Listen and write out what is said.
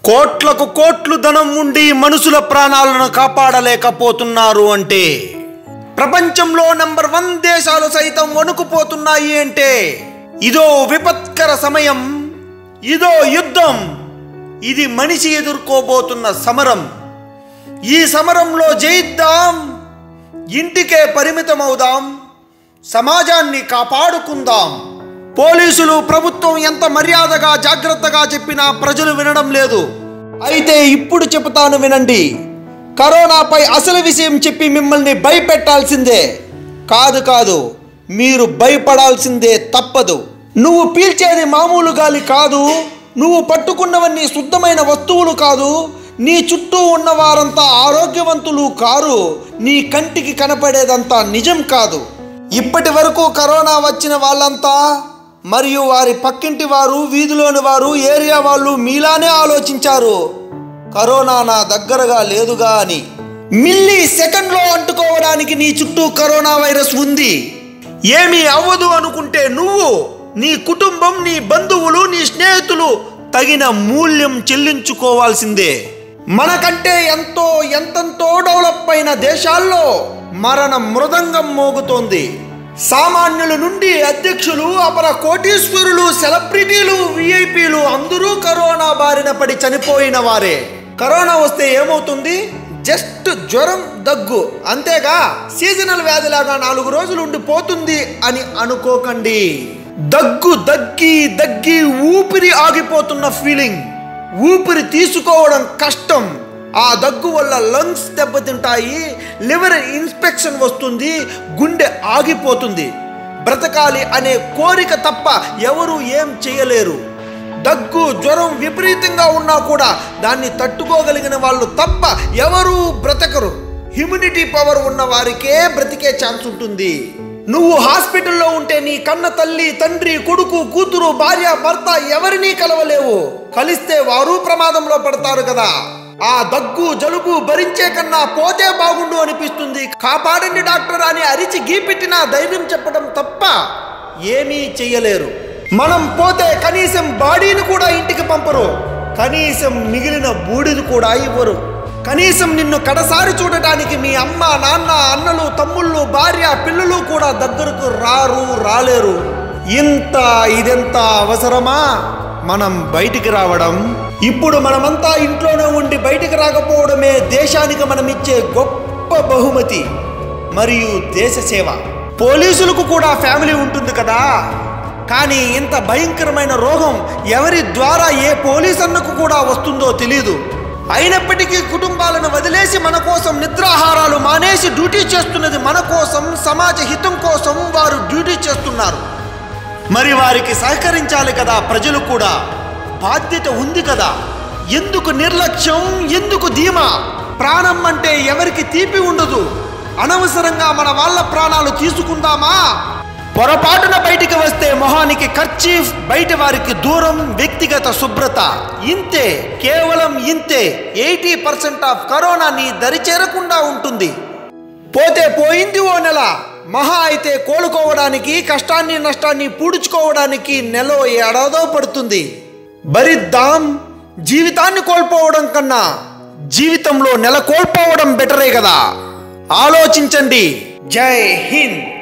కోట్లకు కోట్లు ధనం ఉండి మనుషుల ప్రాణాలను కాపాడలేకపోతున్నారు అంటే ప్రపంచంలో నంబర్ వన్ దేశాలు సైతం వణుకుపోతున్నాయి అంటే ఇదో విపత్కర సమయం ఇదో యుద్ధం ఇది మనిషి ఎదుర్కోబోతున్న సమరం ఈ సమరంలో జయిద్దాం ఇంటికే పరిమితమవుదాం సమాజాన్ని కాపాడుకుందాం పోలీసులు ప్రభుత్వం ఎంత మర్యాదగా జాగ్రత్తగా చెప్పినా ప్రజలు వినడం లేదు అయితే ఇప్పుడు చెబుతాను వినండి కరోనాపై అసలు విషయం చెప్పి మిమ్మల్ని భయపెట్టాల్సిందే కాదు కాదు మీరు భయపడాల్సిందే తప్పదు నువ్వు పీల్చేది మామూలు గాలి కాదు నువ్వు పట్టుకున్నవన్నీ శుద్ధమైన వస్తువులు కాదు నీ చుట్టూ ఉన్న వారంతా ఆరోగ్యవంతులు కారు నీ కంటికి కనపడేదంతా నిజం కాదు ఇప్పటి వరకు కరోనా వచ్చిన వాళ్ళంతా మరియు వారి పక్కింటి వారు వీధిలోని వారు ఏరియా వాళ్ళు మీలానే ఆలోచించారు కరోనా నా దగ్గరగా లేదుగా అని మిల్లీ సెకండ్లో అంటుకోవడానికి నీ చుట్టూ కరోనా వైరస్ ఉంది ఏమీ అవ్వదు అనుకుంటే నువ్వు నీ కుటుంబం నీ బంధువులు నీ స్నేహితులు తగిన మూల్యం చెల్లించుకోవాల్సిందే మనకంటే ఎంతో ఎంతెంతో డెవలప్ అయిన దేశాల్లో మరణ మృదంగం మోగుతోంది సామాన్యుల నుండి అధ్యక్షులు అపర కోటీశ్వరులు సెలబ్రిటీలు విఐపీలు అందరూ కరోనా బారిన పడి చనిపోయిన వారే కరోనా వస్తే ఏమవుతుంది జస్ట్ జ్వరం దగ్గు అంతేగా సీజనల్ వ్యాధిలాగా నాలుగు రోజులు ఉండి పోతుంది అని అనుకోకండి దగ్గు దగ్గి దగ్గి ఊపిరి ఆగిపోతున్న ఫీలింగ్ ఊపిరి తీసుకోవడం కష్టం ఆ దగ్గు వల్ల లంగ్స్ దెబ్బతింటాయి లివర్ ఇన్స్పెక్షన్ వస్తుంది గుండె ఆగిపోతుంది బ్రతకాలి అనే కోరిక తప్ప ఎవరు ఏం చేయలేరు దగ్గు జ్వరం విపరీతంగా ఉన్నా కూడా దాన్ని తట్టుకోగలిగిన వాళ్ళు తప్ప ఎవరు బ్రతకరు హ్యూమినిటీ పవర్ ఉన్న వారికే బ్రతికే ఛాన్స్ ఉంటుంది నువ్వు హాస్పిటల్లో ఉంటే నీ కన్న తల్లి తండ్రి కొడుకు కూతురు భార్య భర్త ఎవరినీ కలవలేవు కలిస్తే వారు ప్రమాదంలో పడతారు కదా ఆ దగ్గు జలుబు భరించే కన్నా పోతే బాగుండు అనిపిస్తుంది కాపాడండి డాక్టర్ అని అరిచి గీపెట్టినా ధైర్యం చెప్పడం తప్ప ఏమీ చెయ్యలేరు మనం పోతే కనీసం బాడీని కూడా ఇంటికి పంపరు కనీసం మిగిలిన బూడిది కూడా ఇవ్వరు కనీసం నిన్ను కడసారి చూడటానికి మీ అమ్మ నాన్న అన్నలు తమ్ముళ్ళు భార్య పిల్లలు కూడా దగ్గరకు రారు రాలేరు ఇంత ఇదెంత అవసరమా మనం బయటికి రావడం ఇప్పుడు మనమంతా ఇంట్లోనే ఉండి బయటికి రాకపోవడమే దేశానికి మనం ఇచ్చే గొప్ప బహుమతి మరియు దేశ సేవ పోలీసులకు కూడా ఫ్యామిలీ ఉంటుంది కదా కానీ ఇంత భయంకరమైన రోగం ఎవరి ద్వారా ఏ పోలీస్ అన్నకు కూడా వస్తుందో తెలియదు అయినప్పటికీ కుటుంబాలను వదిలేసి మన కోసం నిద్రాహారాలు మానేసి డ్యూటీ చేస్తున్నది మన కోసం సమాజ హితం కోసం వారు డ్యూటీ చేస్తున్నారు మరి వారికి సహకరించాలి కదా ప్రజలు కూడా బాధ్యత ఉంది కదా ఎందుకు నిర్లక్ష్యం ఎందుకు ధీమా ప్రాణం అంటే ఎవరికి తీపి ఉండదు అనవసరంగా మన వాళ్ళ ప్రాణాలు తీసుకుందామా పొరపాటున బయటికి వస్తే మొహానికి ఖర్చీఫ్ బయట వారికి దూరం వ్యక్తిగత శుభ్రత ఇంతే కేవలం ఇంతే ఎయిటీ పర్సెంట్ ఆఫ్ కరోనా నీ దరి చేరకుండా ఉంటుంది పోతే పోయింది ఓ నెల మహా అయితే కోలుకోవడానికి కష్టాన్ని నష్టాన్ని పూడ్చుకోవడానికి నెల ఏడాదో పడుతుంది భరిద్దాం జీవితాన్ని కోల్పోవడం కన్నా జీవితంలో నెల కోల్పోవడం బెటరే కదా ఆలోచించండి జై హింద్